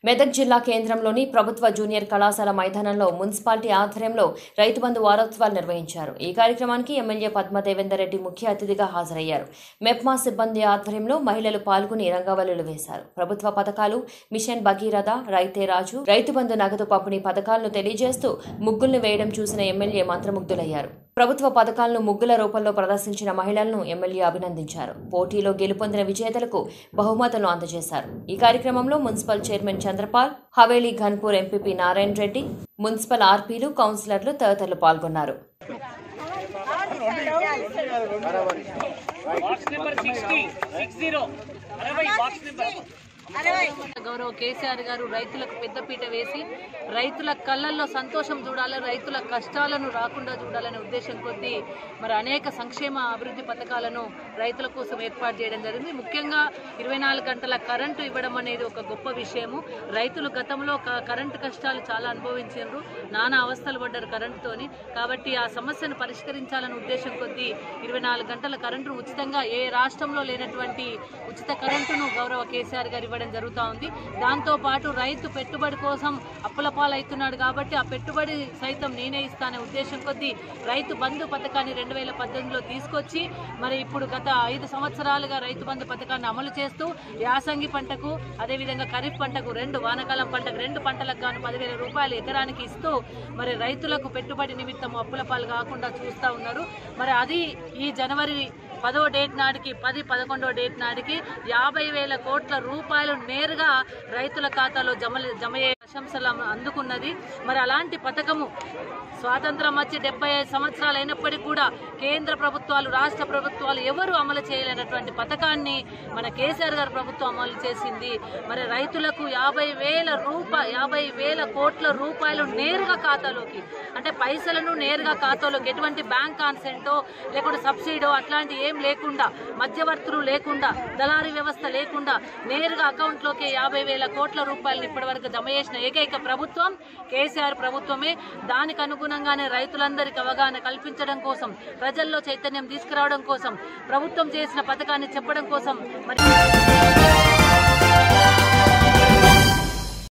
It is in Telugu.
మెదక్ జిల్లా కేంద్రంలోని ప్రభుత్వ జూనియర్ కళాశాల మైదానంలో మున్సిపాలిటీ ఆధ్వర్యంలో రైతు బంధు వారోత్సవాలు నిర్వహించారు ఈ కార్యక్రమానికి ఎమ్మెల్యే పద్మదేవేందర్ రెడ్డి ముఖ్య అతిథిగా హాజరయ్యారు మెప్మా సిబ్బంది ఆధ్వర్యంలో మహిళలు పాల్గొని రంగవల్లులు వేశారు ప్రభుత్వ పథకాలు మిషన్ భగీరథ రైతే రాజు రైతు బంధు నగదు పంపిణీ పథకాలను తెలియజేస్తూ ముగ్గుల్ని వేయడం చూసిన ఎమ్మెల్యే మంత్రముగ్ధులయ్యారు ప్రభుత్వ పథకాలను ముగ్గుల రూపంలో ప్రదర్శించిన మహిళలను ఎమ్మెల్యే అభినందించారు పోటీలో గెలుపొందిన విజేతలకు బహుమతులను అందజేశారు ఈ కార్యక్రమంలో municipal chairman Chandrapal Haveli Ghanpur MPP Narayana Reddy municipal ఆర్పీలు కౌన్సిలర్లు తదితరులు పాల్గొన్నారు box number sixty six zero అరవై బాక్స్ నెంబర్ గౌరవ కేసీఆర్ గారు రైతులకు పెద్దపీట వేసి రైతుల కళ్ళల్లో సంతోషం చూడాలి రైతుల కష్టాలను రాకుండా చూడాలనే ఉద్దేశం కొద్దీ మరి అనేక సంక్షేమ అభివృద్ధి పథకాలను రైతుల కోసం ఏర్పాటు చేయడం జరిగింది ముఖ్యంగా ఇరవై నాలుగు గంటల కరెంటు ఇవ్వడం అనేది ఒక గొప్ప విషయము రైతులు గతంలో క- కరెంటు కష్టాలు చాలా అనుభవించారు నానా అవస్థలు పడ్డారు కరెంటుతోని కాబట్టి ఆ సమస్యను పరిష్కరించాలనే ఉద్దేశం కొద్దీ ఇరవై నాలుగు గంటల కరెంటును ఉచితంగా ఏ రాష్ట్రంలో లేనటువంటి ఉచిత కరెంటును గౌరవ కేసీఆర్ గారు ఇవ్వడం జరుగుతూ ఉంది దాంతో పాటు రైతు పెట్టుబడి కోసం అప్పుల పాలవుతున్నాడు కాబట్టి ఆ పెట్టుబడి సైతం నేనే ఇస్తానే ఉద్దేశం కొద్దీ రైతు బంధు పథకాన్ని రెండు వేల పద్దెనిమిదిలో తీసుకొచ్చి మరి ఇప్పుడు గత ఐదు సంవత్సరాలుగా రైతు బంధు పథకాన్ని అమలు చేస్తూ యాసంగి పంటకు అదేవిధంగా ఖరీఫ్ పంటకు రెండు వానాకాలం పంటకు రెండు పంటలకు గాను పదివేల రూపాయలు ఎకరానికి ఇస్తూ మరి రైతులకు పెట్టుబడి నిమిత్తం అప్పుల పాలు కాకుండా చూస్తూ ఉన్నారు మరి అది ఈ జనవరి పదో డేట్ నాటికి పది పదకొండో డేట్ నాటికి యాభై వేల కోట్ల రూపాయలు నేరుగా రైతుల ఖాతాలో జమ జమయ్యే ప్రశంసలు అందుకున్నది మరి అలాంటి పథకము స్వాతంత్రం వచ్చి డెబ్బై ఐదు సంవత్సరాలు అయినప్పటికీ కూడా కేంద్ర ప్రభుత్వాలు రాష్ట్ర ప్రభుత్వాలు ఎవరు అమలు చేయలేనటువంటి పథకాన్ని మన కేసీఆర్ గారు ప్రభుత్వం అమలు చేసింది మరి రైతులకు యాభై వేల రూప యాభై వేల కోట్ల రూపాయలు నేరుగా ఖాతాలోకి అంటే పైసలను నేరుగా ఖాతాలోకి ఎటువంటి బ్యాంక్ కాన్సెంటో లేకుంటే సబ్సిడో అట్లాంటి ఏం లేకుండా మధ్యవర్తులు లేకుండా దళారీ వ్యవస్థ లేకుండా నేరుగా అకౌంట్లోకి యాభై వేల కోట్ల రూపాయలను ఇప్పటివరకు జమ చేసిన ఏకైక ప్రభుత్వం కేసీఆర్ ప్రభుత్వమే దానికి అనుగుణంగానే రైతులందరికీ అవగాహన కల్పించడం కోసం ప్రజల్లో చైతన్యం తీసుకురావడం కోసం ప్రభుత్వం చేసిన పథకాన్ని చెప్పడం కోసం మరి